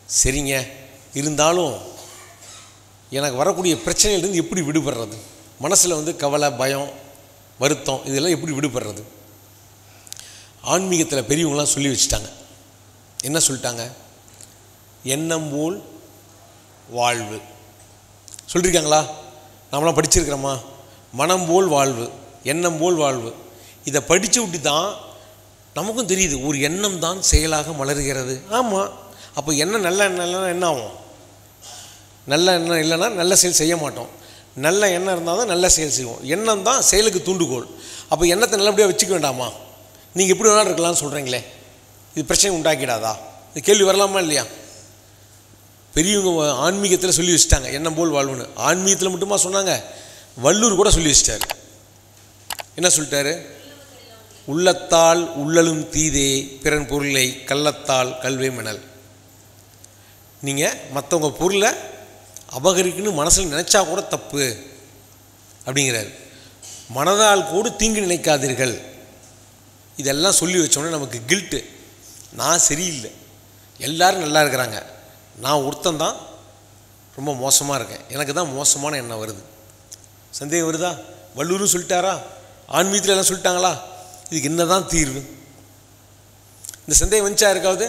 சரிங்க இருந்தாலும் எனக்கு வரக்கூடிய பிரச்சனையிலேருந்து எப்படி விடுபடுறது மனசில் வந்து கவலை பயம் வருத்தம் இதெல்லாம் எப்படி விடுபடுறது ஆன்மீகத்தில் பெரியவங்களாம் சொல்லி வச்சுட்டாங்க என்ன சொல்லிட்டாங்க எண்ணம் போல் வாழ்வு சொல்லியிருக்காங்களா நாமெல்லாம் படிச்சிருக்கிறோமா மனம் போல் வாழ்வு எண்ணம் போல் வாழ்வு இதை படித்து விட்டு தான் நமக்கும் தெரியுது ஒரு எண்ணம் தான் செயலாக மலர்கிறது ஆமாம் அப்போ எண்ணம் நல்ல எண்ணம் இல்லைன்னா என்ன ஆகும் நல்ல எண்ணம் இல்லைன்னா நல்ல செயல் செய்ய மாட்டோம் நல்ல எண்ணம் இருந்தால் தான் நல்ல செயல் செய்வோம் எண்ணம் தான் செயலுக்கு தூண்டுகோல் அப்போ எண்ணத்தை நல்லபடியாக வச்சுக்க வேண்டாமா நீங்கள் எப்படி வேணாலும் இருக்கலாம்னு சொல்கிறீங்களே இது பிரச்சனை உண்டாக்கிடாதா இது கேள்வி வரலாமா இல்லையா பெரியவங்க ஆன்மீகத்தில் சொல்லி வச்சுட்டாங்க எண்ணம் போல் வாழ்வுன்னு ஆன்மீகத்தில் மட்டுமா சொன்னாங்க வள்ளூர் கூட சொல்லி வச்சிட்டாரு என்ன சொல்லிட்டாரு உள்ளத்தால் உள்ளலும் தீதே பிறன் பொருளை கள்ளத்தால் கல்வே மணல் நீங்கள் மற்றவங்க பொருளை அபகரிக்கணும்னு மனசில் நினச்சா கூட தப்பு அப்படிங்கிறார் மனதால் கூட தீங்கு நினைக்காதீர்கள் இதெல்லாம் சொல்லி வச்சோன்னே நமக்கு கில்ட்டு நான் சரியில்லை எல்லாரும் நல்லா இருக்கிறாங்க நான் ஒருத்தன் தான் ரொம்ப மோசமாக இருக்கேன் எனக்கு தான் மோசமான எண்ணம் வருது சந்தேகம் வருதா வள்ளூரும் சொல்லிட்டாரா ஆன்மீகத்தில் எல்லாம் சொல்லிட்டாங்களா இதுக்கு என்ன தான் தீர்வு இந்த சந்தேகம் வந்துச்சா இருக்காவது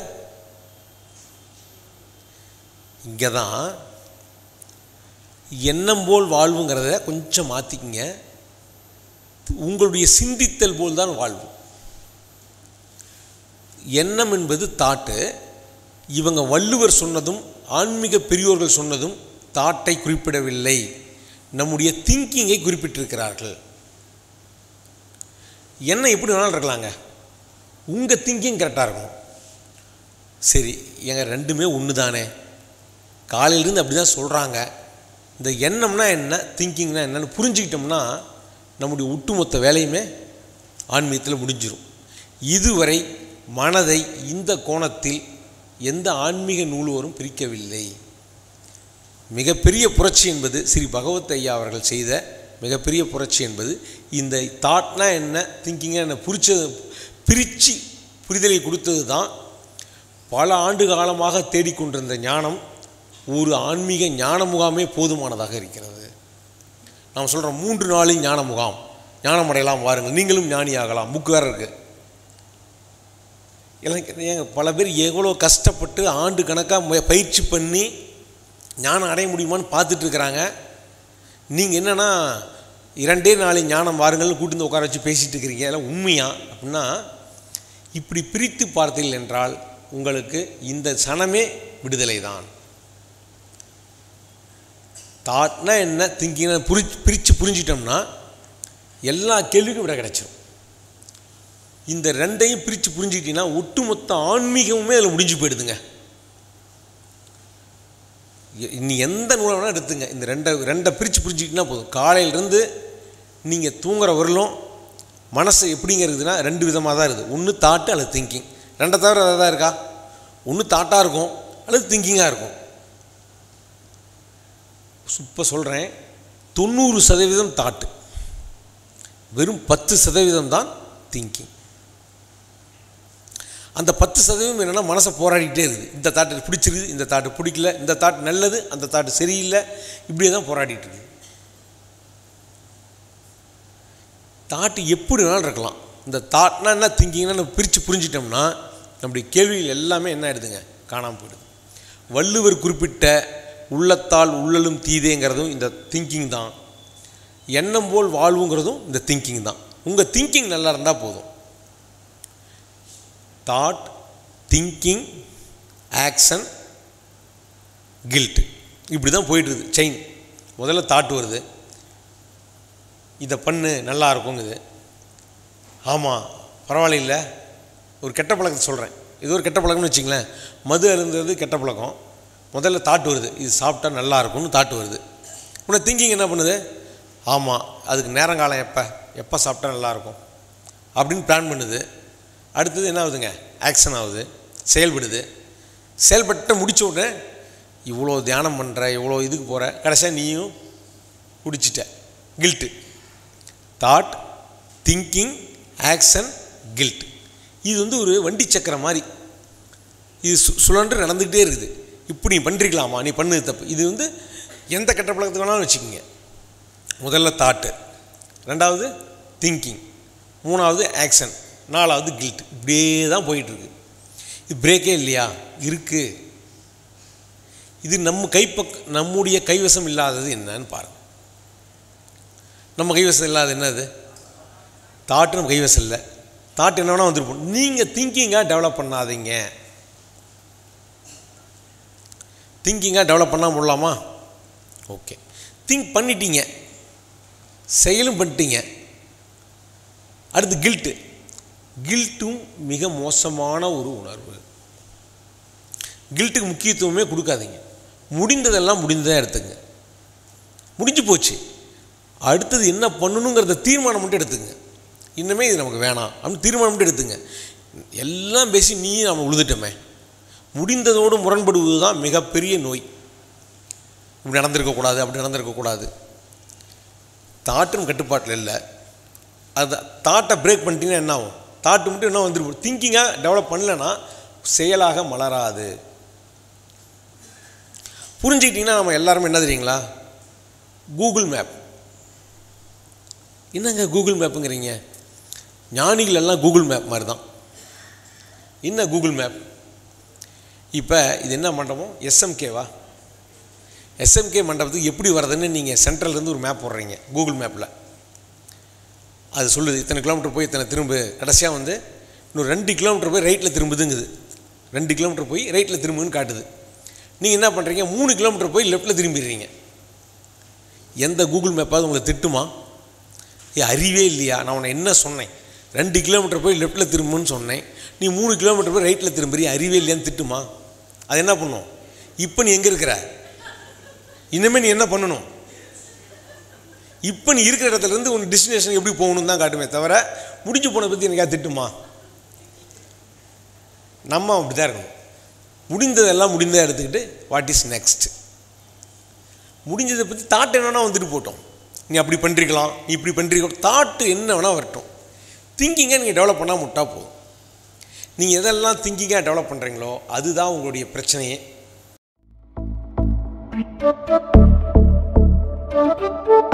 இங்கே தான் எண்ணம் போல் வாழ்வுங்கிறத கொஞ்சம் மாற்றிக்கிங்க உங்களுடைய சிந்தித்தல் போல் தான் வாழ்வு எண்ணம் என்பது தாட்டு இவங்க வள்ளுவர் சொன்னதும் ஆன்மீக பெரியோர்கள் சொன்னதும் தாட்டை குறிப்பிடவில்லை நம்முடைய திங்கிங்கை குறிப்பிட்டிருக்கிறார்கள் எண்ணம் எப்படி வேணாலும் இருக்கலாங்க உங்கள் திங்கிங் கரெக்டாக இருக்கும் சரி எங்க ரெண்டுமே ஒன்று தானே காலையிலேருந்து அப்படி தான் சொல்கிறாங்க இந்த எண்ணம்னா என்ன திங்கிங்னா என்னன்னு புரிஞ்சுக்கிட்டோம்னா நம்முடைய ஒட்டுமொத்த வேலையுமே ஆன்மீகத்தில் முடிஞ்சிடும் இதுவரை மனதை இந்த கோணத்தில் எந்த ஆன்மீக நூல்வரும் பிரிக்கவில்லை மிகப்பெரிய புரட்சி என்பது ஸ்ரீ பகவத் ஐயா அவர்கள் செய்த மிகப்பெரிய புரட்சி என்பது இந்த தாட்னா என்ன திங்கிங்னா என்ன புரிச்சது பிரித்து புரிதலை கொடுத்தது தான் பல ஆண்டு காலமாக தேடிக்கொண்டிருந்த ஞானம் ஒரு ஆன்மீக ஞான முகாமே போதுமானதாக இருக்கிறது நாம் சொல்கிறோம் மூன்று நாளில் ஞான முகாம் ஞானம் அடையலாம் வாருங்கள் நீங்களும் ஞானியாகலாம் புக்கு வேறு இருக்குது எனக்கு ஏங்க பல பேர் எவ்வளோ கஷ்டப்பட்டு ஆண்டு கணக்காக பயிற்சி பண்ணி ஞானம் அடைய முடியுமான்னு பார்த்துட்டு இருக்கிறாங்க நீங்கள் என்னென்னா இரண்டே நாளில் ஞானம் வாருங்கள்னு கூட்டு வந்து உட்கார வச்சு பேசிகிட்டு இருக்கிறீங்க எல்லாம் உண்மையா அப்படின்னா இப்படி பிரித்து பார்த்தீர்கள் என்றால் உங்களுக்கு இந்த சனமே விடுதலை தான் தாட்னா என்ன திங்கிங்னா புரி பிரித்து புரிஞ்சிட்டோம்னா எல்லா கேள்விக்கும் விட கிடச்சிரும் இந்த ரெண்டையும் பிரித்து புரிஞ்சுக்கிட்டீங்கன்னா ஒட்டுமொத்த ஆன்மீகமுமே அதில் முடிஞ்சு போயிடுதுங்க எ- இனி எந்த நூலை வேணால் எடுத்துங்க இந்த ரெண்டை ரெண்டை பிரித்து புரிஞ்சுக்கிட்டீங்கன்னா போதும் காலையிலேருந்து நீங்கள் தூங்குற வரலும் மனசு எப்படிங்கிறதுனா ரெண்டு விதமாக தான் இருக்குது ஒன்று தாட்டு அல்லது திங்கிங் ரெண்டை தவிர வேறு தான் இருக்கா ஒன்று தாட்டாக இருக்கும் அல்லது திங்கிங்காக இருக்கும் இப்போ சொல்கிறேன் தொண்ணூறு சதவீதம் தாட்டு வெறும் பத்து சதவீதம் தான் திங்கிங் அந்த பத்து சதவீதம் என்னென்னா மனசை போராடிக்கிட்டே இருக்குது இந்த தாட்டு பிடிச்சிருக்குது இந்த தாட்டு பிடிக்கல இந்த தாட்டு நல்லது அந்த தாட்டு சரியில்லை இப்படியே தான் போராடிட்டு இருக்குது தாட்டு எப்படி வேணாலும் இருக்கலாம் இந்த தாட்னா என்ன திங்கிங்னா நம்ம பிரித்து புரிஞ்சிட்டோம்னா நம்முடைய கேள்விகள் எல்லாமே என்ன ஆயிடுதுங்க காணாமல் போயிடுது வள்ளுவர் குறிப்பிட்ட உள்ளத்தால் உள்ளலும் தீதேங்கிறதும் இந்த திங்கிங் தான் எண்ணம் போல் வாழ்வுங்கிறதும் இந்த திங்கிங் தான் உங்கள் திங்கிங் நல்லா இருந்தால் போதும் தாட் திங்கிங் ஆக்ஷன் கில்ட் இப்படி தான் போயிட்டுருது செயின் முதல்ல தாட் வருது இதை பண்ணு நல்லா இருக்குங்குது ஆமாம் பரவாயில்ல ஒரு கெட்ட பழக்கத்தை சொல்கிறேன் இது ஒரு கெட்ட பழக்கம்னு வச்சிங்களேன் மது அருந்துறது கெட்ட பழக்கம் முதல்ல தாட் வருது இது சாப்பிட்டா நல்லா இருக்கும்னு தாட் வருது உன்னை திங்கிங் என்ன பண்ணுது ஆமாம் அதுக்கு நேரங்காலம் எப்போ எப்போ சாப்பிட்டா நல்லாயிருக்கும் அப்படின்னு பிளான் பண்ணுது அடுத்தது என்ன ஆகுதுங்க ஆக்ஷன் ஆகுது செயல்படுது செயல்பட்டு முடிச்ச உடனே இவ்வளோ தியானம் பண்ணுற இவ்வளோ இதுக்கு போகிற கடைசியாக நீயும் குடிச்சிட்ட guilt thought thinking action guilt இது வந்து ஒரு வண்டி சக்கரம் மாதிரி இது சு சுழன்று நடந்துக்கிட்டே இருக்குது இப்படி நீ பண்ணிருக்கலாமா நீ பண்ணது தப்பு இது வந்து எந்த கெட்ட பழக்கத்துக்கு வேணாலும் வச்சுக்கோங்க முதல்ல தாட்டு ரெண்டாவது திங்கிங் மூணாவது ஆக்ஷன் நாலாவது கில்ட் இப்படியே தான் போயிட்டுருக்கு இது பிரேக்கே இல்லையா இருக்குது இது நம்ம கைப்பக் நம்முடைய கைவசம் இல்லாதது என்னன்னு பாருங்க நம்ம கைவசம் இல்லாத என்னது தாட்டு நம்ம கைவசம் இல்லை தாட் என்ன வேணால் வந்துருப்போம் நீங்கள் திங்கிங்காக டெவலப் பண்ணாதீங்க திங்கிங்காக டெவலப் பண்ணால் முடியலாமா ஓகே திங்க் பண்ணிட்டீங்க செயலும் பண்ணிட்டீங்க அடுத்து கில்ட்டு கில்ட்டும் மிக மோசமான ஒரு உணர்வு கில்ட்டுக்கு முக்கியத்துவமே கொடுக்காதீங்க முடிந்ததெல்லாம் முடிந்ததாக எடுத்துங்க முடிஞ்சு போச்சு அடுத்தது என்ன பண்ணணுங்கிறத தீர்மானம் மட்டும் எடுத்துங்க இன்னுமே இது நமக்கு வேணாம் அப்படின்னு தீர்மானம் மட்டும் எடுத்துங்க எல்லாம் பேசி நீ நம்ம உழுதுட்டோமே முடிந்ததோடு முரண்படுவது தான் மிகப்பெரிய நோய் இப்படி நடந்திருக்கக்கூடாது அப்படி நடந்திருக்கக்கூடாது தாட்டும் கட்டுப்பாட்டில் இல்லை அது தாட்டை பிரேக் பண்ணிட்டீங்கன்னா என்ன ஆகும் தாட்டு மட்டும் என்ன வந்துருக்கும் திங்கிங்காக டெவலப் பண்ணலைன்னா செயலாக மலராது புரிஞ்சுக்கிட்டிங்கன்னா நம்ம எல்லாருமே என்ன தெரியுங்களா கூகுள் மேப் என்னங்க கூகுள் மேப்புங்கிறீங்க ஞானிகள் எல்லாம் கூகுள் மேப் மாதிரி தான் என்ன கூகுள் மேப் இப்போ இது என்ன மண்டபம் எஸ்எம்கேவா எஸ்எம்கே மண்டபத்துக்கு எப்படி வர்றதுன்னு நீங்கள் சென்ட்ரல்லேருந்து ஒரு மேப் போடுறீங்க கூகுள் மேப்பில் அது சொல்லுது இத்தனை கிலோமீட்டர் போய் இத்தனை திரும்ப கடைசியாக வந்து இன்னும் ரெண்டு கிலோமீட்டர் போய் ரைட்டில் திரும்புதுங்குது ரெண்டு கிலோமீட்டர் போய் ரைட்டில் திரும்புன்னு காட்டுது நீங்கள் என்ன பண்ணுறீங்க மூணு கிலோமீட்டர் போய் லெஃப்ட்டில் திரும்பிடுறீங்க எந்த கூகுள் மேப்பாவது உங்களை திட்டுமா ஏ அறிவே இல்லையா நான் உன்னை என்ன சொன்னேன் ரெண்டு கிலோமீட்டர் போய் லெஃப்ட்டில் திரும்புன்னு சொன்னேன் நீ மூணு கிலோமீட்டர் போய் ரைட்டில் திரும்புறீ அறிவே இல்லையான்னு திட்டுமா அது என்ன பண்ணும் இப்போ நீ எங்கே இருக்கிற இனிமேல் நீ என்ன பண்ணணும் இப்போ நீ இருக்கிற இடத்துல இருந்து உன் டெஸ்டினேஷன் எப்படி போகணும்னு தான் காட்டுமே தவிர முடிஞ்சு போன பற்றி எனக்கு திட்டுமா நம்ம அப்படி தான் இருக்கணும் முடிந்ததெல்லாம் முடிந்ததை எடுத்துக்கிட்டு வாட் இஸ் நெக்ஸ்ட் முடிஞ்சதை பற்றி தாட் என்னன்னா வந்துட்டு போட்டோம் நீ அப்படி பண்ணிருக்கலாம் நீ இப்படி பண்ணிருக்கலாம் தாட்டு என்ன வேணால் வரட்டும் திங்கிங்கை நீங்கள் டெவலப் பண்ணால் முட்டா போதும் நீங்கள் எதெல்லாம் திங்கிங்காக டெவலப் பண்ணுறீங்களோ அதுதான் உங்களுடைய பிரச்சனையே Thank you.